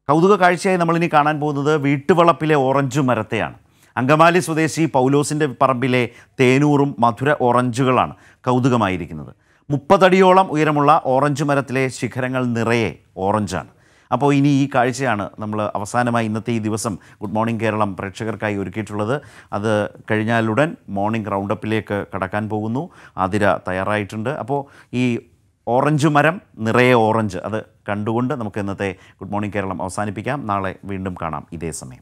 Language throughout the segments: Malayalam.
കൗതുക കാഴ്ചയായി നമ്മളിനി കാണാൻ പോകുന്നത് വീട്ടുവളപ്പിലെ ഓറഞ്ച് മരത്തെയാണ് അങ്കമാലി സ്വദേശി പൗലോസിൻ്റെ പറമ്പിലെ തേനൂറും മധുര ഓറഞ്ചുകളാണ് കൗതുകമായിരിക്കുന്നത് മുപ്പതടിയോളം ഉയരമുള്ള ഓറഞ്ച് മരത്തിലെ ശിഖരങ്ങൾ നിറയെ ഓറഞ്ചാണ് അപ്പോൾ ഇനി ഈ കാഴ്ചയാണ് നമ്മൾ അവസാനമായി ഇന്നത്തെ ഈ ദിവസം ഗുഡ് മോർണിംഗ് കേരളം പ്രേക്ഷകർക്കായി ഒരുക്കിയിട്ടുള്ളത് അത് കഴിഞ്ഞാലുടൻ മോർണിംഗ് റൗണ്ടപ്പിലേക്ക് കടക്കാൻ പോകുന്നു ആതിര തയ്യാറായിട്ടുണ്ട് അപ്പോൾ ഈ ഓറഞ്ച് മരം നിറയെ ഓറഞ്ച് അത് കണ്ടുകൊണ്ട് നമുക്ക് ഇന്നത്തെ ഗുഡ് മോർണിംഗ് കേരളം അവസാനിപ്പിക്കാം നാളെ വീണ്ടും കാണാം ഇതേ സമയം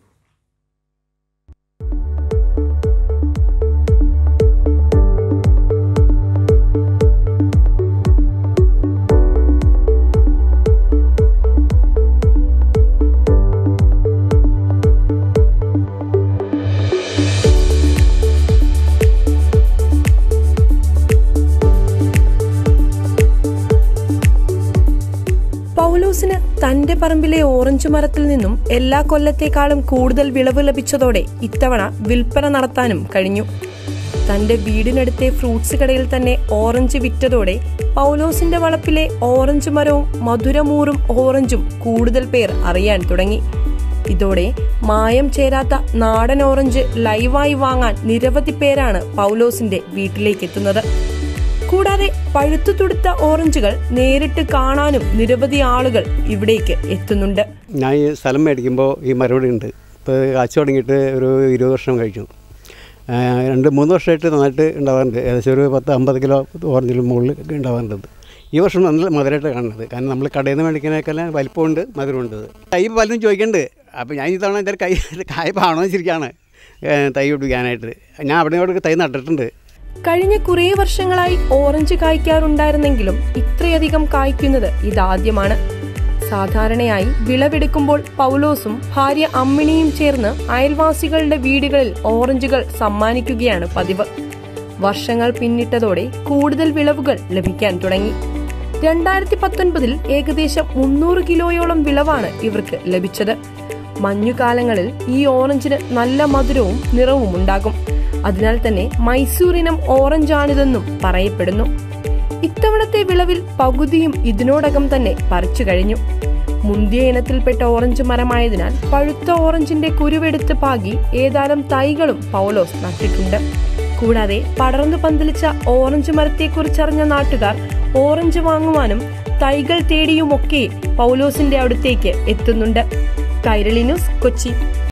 പൗലോസിന് തന്റെ പറമ്പിലെ ഓറഞ്ച് മരത്തിൽ നിന്നും എല്ലാ കൊല്ലത്തേക്കാളും കൂടുതൽ വിളവ് ലഭിച്ചതോടെ ഇത്തവണ വിൽപ്പന നടത്താനും കഴിഞ്ഞു തന്റെ വീടിനടുത്തെ ഫ്രൂട്ട്സ് കടയിൽ തന്നെ ഓറഞ്ച് വിറ്റതോടെ പൗലോസിന്റെ വളപ്പിലെ ഓറഞ്ച് മരവും മധുരമൂറും ഓറഞ്ചും കൂടുതൽ പേർ അറിയാൻ തുടങ്ങി ഇതോടെ മായം ചേരാത്ത നാടൻ ഓറഞ്ച് ലൈവായി വാങ്ങാൻ നിരവധി പേരാണ് പൗലോസിന്റെ വീട്ടിലേക്ക് എത്തുന്നത് കൂടാതെ പഴുത്തു തുടുത്ത ഓറഞ്ചുകൾ നേരിട്ട് കാണാനും നിരവധി ആളുകൾ ഇവിടേക്ക് എത്തുന്നുണ്ട് ഞാൻ ഈ സ്ഥലം മേടിക്കുമ്പോൾ ഈ മറുപടി ഉണ്ട് ഇപ്പോൾ കാച്ചു തുടങ്ങിയിട്ട് ഒരു ഇരുപത് വർഷം കഴിച്ചു ആ, രണ്ട് മൂന്ന് വർഷമായിട്ട് നന്നായിട്ട് ഉണ്ടാവാറുണ്ട് ഏകദേശം ഒരു പത്ത് അമ്പത് കിലോ ഓറഞ്ചിന് മുകളിൽ ഉണ്ടാവാറുണ്ട് ഈ വർഷം നല്ല മധുരമായിട്ട് കാണുന്നത് കാരണം നമ്മൾ കടയിൽ നിന്ന് മേടിക്കുന്നതിനേക്കാളും വലിപ്പമുണ്ട് മധുരമുണ്ട് തൈ പലരും ചോദിക്കുന്നുണ്ട് അപ്പോൾ ഞാൻ ഈ തവണ എൻ്റെ കൈ കായ പാണോ വെച്ചിരിക്കുകയാണ് തൈ പിടിക്കാനായിട്ട് ഞാൻ അവിടെ ഇവിടെ തൈ നട്ടിട്ടുണ്ട് കഴിഞ്ഞ കുറേ വർഷങ്ങളായി ഓറഞ്ച് കായ്ക്കാറുണ്ടായിരുന്നെങ്കിലും ഇത്രയധികം കായ്ക്കുന്നത് ഇതാദ്യമാണ് സാധാരണയായി വിളവെടുക്കുമ്പോൾ പൗലോസും ഭാര്യ അമ്മിണിയും ചേർന്ന് അയൽവാസികളുടെ വീടുകളിൽ ഓറഞ്ചുകൾ സമ്മാനിക്കുകയാണ് പതിവ് വർഷങ്ങൾ പിന്നിട്ടതോടെ കൂടുതൽ വിളവുകൾ ലഭിക്കാൻ തുടങ്ങി രണ്ടായിരത്തി പത്തൊൻപതിൽ ഏകദേശം മുന്നൂറ് കിലോയോളം വിളവാണ് ഇവർക്ക് ലഭിച്ചത് മഞ്ഞുകാലങ്ങളിൽ ഈ ഓറഞ്ചിന് നല്ല മധുരവും നിറവും ഉണ്ടാകും അതിനാൽ തന്നെ മൈസൂർ ഇനം ഓറഞ്ചാണിതെന്നും പറയപ്പെടുന്നു ഇത്തവണത്തെ വിളവിൽ പകുതിയും ഇതിനോടകം തന്നെ പറിച്ചു കഴിഞ്ഞു മുന്തിയ ഇനത്തിൽപ്പെട്ട ഓറഞ്ച് മരമായതിനാൽ പഴുത്ത ഓറഞ്ചിന്റെ കുരുവെടുത്ത് പാകി ഏതാനും തൈകളും പൗലോസ് നട്ടിട്ടുണ്ട് കൂടാതെ പടർന്നു പന്തലിച്ച ഓറഞ്ച് മരത്തെക്കുറിച്ചറിഞ്ഞ നാട്ടുകാർ ഓറഞ്ച് വാങ്ങുവാനും തൈകൾ തേടിയുമൊക്കെ പൗലോസിന്റെ അടുത്തേക്ക് എത്തുന്നുണ്ട് കൈരളി ന്യൂസ് കൊച്ചി